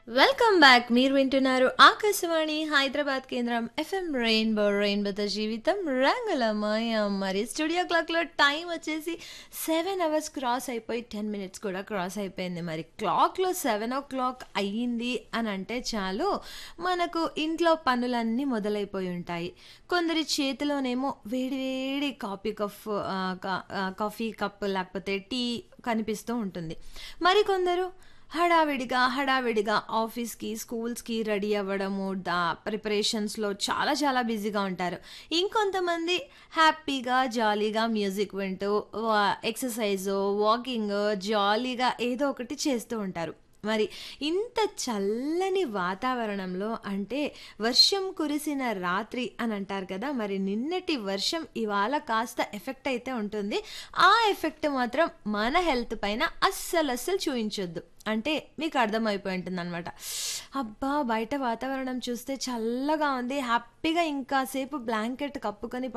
welcome back మీరు వింటున్నారు ఆకాశవాణి హైదరాబాద్ కేంద్రం ఎఫ్ఎం రెయిన్బో రెయిన్బోతో జీవితం రంగులమయం మరి స్టూడియో క్లాక్లో టైం వచ్చేసి సెవెన్ అవర్స్ క్రాస్ అయిపోయి టెన్ మినిట్స్ కూడా క్రాస్ అయిపోయింది మరి క్లాక్లో సెవెన్ ఓ క్లాక్ అయ్యింది అని అంటే చాలు మనకు ఇంట్లో పనులన్నీ మొదలైపోయి ఉంటాయి కొందరి చేతిలోనేమో వేడివేడి కాఫీ కప్ ఆ, కా- ఆ, కాఫీ కప్ లేకపోతే టీ కనిపిస్తూ ఉంటుంది మరికొందరు హడావిడిగా హడావిడిగా ఆఫీస్కి స్కూల్స్కి రెడీ అవ్వడము దా ప్రిపరేషన్స్లో చాలా చాలా బిజీగా ఉంటారు ఇంకొంతమంది హ్యాపీగా జాలీగా మ్యూజిక్ వింటూ ఎక్సర్సైజ్ వాకింగ్ జాలీగా ఏదో ఒకటి చేస్తూ ఉంటారు మరి ఇంత చల్లని వాతావరణంలో అంటే వర్షం కురిసిన రాత్రి అని అంటారు కదా మరి నిన్నటి వర్షం ఇవాళ కాస్త ఎఫెక్ట్ అయితే ఉంటుంది ఆ ఎఫెక్ట్ మాత్రం మన హెల్త్ పైన అస్సలు అస్సలు చూపించొద్దు అంటే మీకు అర్థమైపోయి ఉంటుంది అనమాట అబ్బా బయట వాతావరణం చూస్తే చల్లగా ఉంది హ్యాపీగా ఇంకాసేపు బ్లాంకెట్ కప్పుకొని